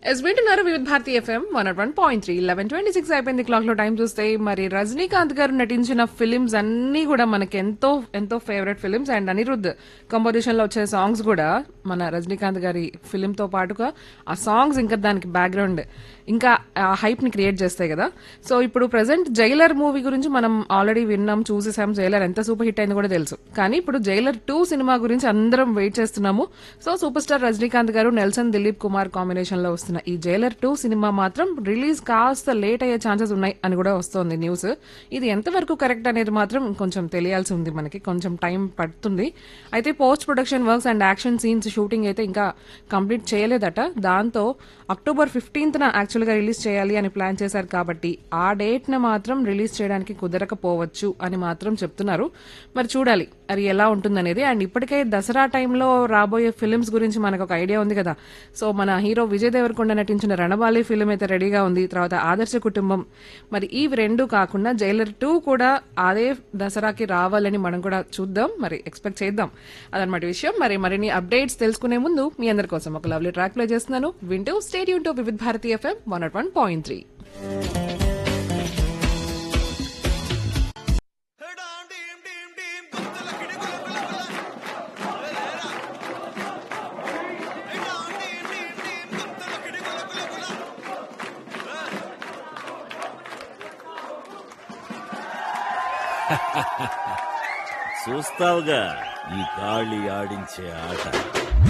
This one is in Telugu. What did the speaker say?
ఎస్ వింటున్నారు Vividh Bharati FM one one point three eleven twenty six అయిపోయింది క్లాక్ లో టైం చూస్తే మరి రజనీకాంత్ గారు నటించిన ఫిలిమ్స్ అన్ని కూడా మనకి ఎంతో ఎంతో favourite films and Anirudh composition లో వచ్చే సాంగ్స్ కూడా మన రజనీకాంత్ గారి ఫిలిం తో పాటుగా ఆ సాంగ్స్ ఇంకా దానికి బ్యాక్గ్రౌండ్ ఇంకా ఆ హైప్ ని క్రియేట్ చేస్తాయి కదా సో ఇప్పుడు ప్రెసెంట్ జైలర్ మూవీ గురించి మనం ఆల్రెడీ విన్నాం చూసేసాం జైలర్ ఎంత సూపర్ హిట్ అయింది కూడా తెలుసు కానీ ఇప్పుడు జైలర్ టూ సినిమా గురించి అందరం వెయిట్ చేస్తున్నాము సో సూపర్ స్టార్ రజనీకాంత్ గారు నెల్సన్ దిలీప్ కుమార్ కాంబినేషన్ లో వస్తున్న ఈ జైలర్ టూ సినిమా మాత్రం రిలీజ్ కాస్త లేట్ అయ్యే ఛాన్సెస్ ఉన్నాయి అని కూడా వస్తోంది న్యూస్ ఇది ఎంతవరకు కరెక్ట్ అనేది మాత్రం కొంచెం తెలియాల్సి ఉంది మనకి కొంచెం టైం పడుతుంది అయితే post production works and action scenes shooting అయితే ఇంకా కంప్లీట్ చేయలేదట దాంతో అక్టోబర్ ఫిఫ్టీన్త్ యాక్చువల్ గా రిలీజ్ చేయాలి అని ప్లాన్ చేశారు కాబట్టి ఆ డేట్ న మాత్రం రిలీజ్ చేయడానికి కుదరకపోవచ్చు అని మాత్రం చెప్తున్నారు మరి చూడాలి అది ఎలా ఉంటుందనేది అండ్ ఇప్పటికే దసరా టైంలో రాబోయే ఫిల్మ్స్ గురించి మనకు ఒక ఐడియా ఉంది కదా సో మన హీరో విజయ్ దేవరకొండ నటించిన రణబాలి ఫిల్మ్ అయితే రెడీగా ఉంది తర్వాత ఆదర్శ కుటుంబం మరి ఈ రెండు కాకుండా జైలర్ టూ కూడా అదే దసరాకి రావాలని మనం కూడా చూద్దాం మరి ఎక్స్పెక్ట్ చేద్దాం అదనమాట విషయం మరి మరిన్ని అప్డేట్స్ తెలుసుకునే ముందు మీ అందరి కోసం ఒక లవ్లీ ట్రాక్ ప్లే చేస్తున్నాను వింటూ stay tuned to Vividh Bharati FM one naught one point three డాం డీం డీం డీం గుత్తల కిడి గుల గుల గుల లేరా డాం డీం డీం డీం గుత్తల కిడి గుల గుల గుల చూస్తావుగా ఈ గాలి ఆడించే ఆట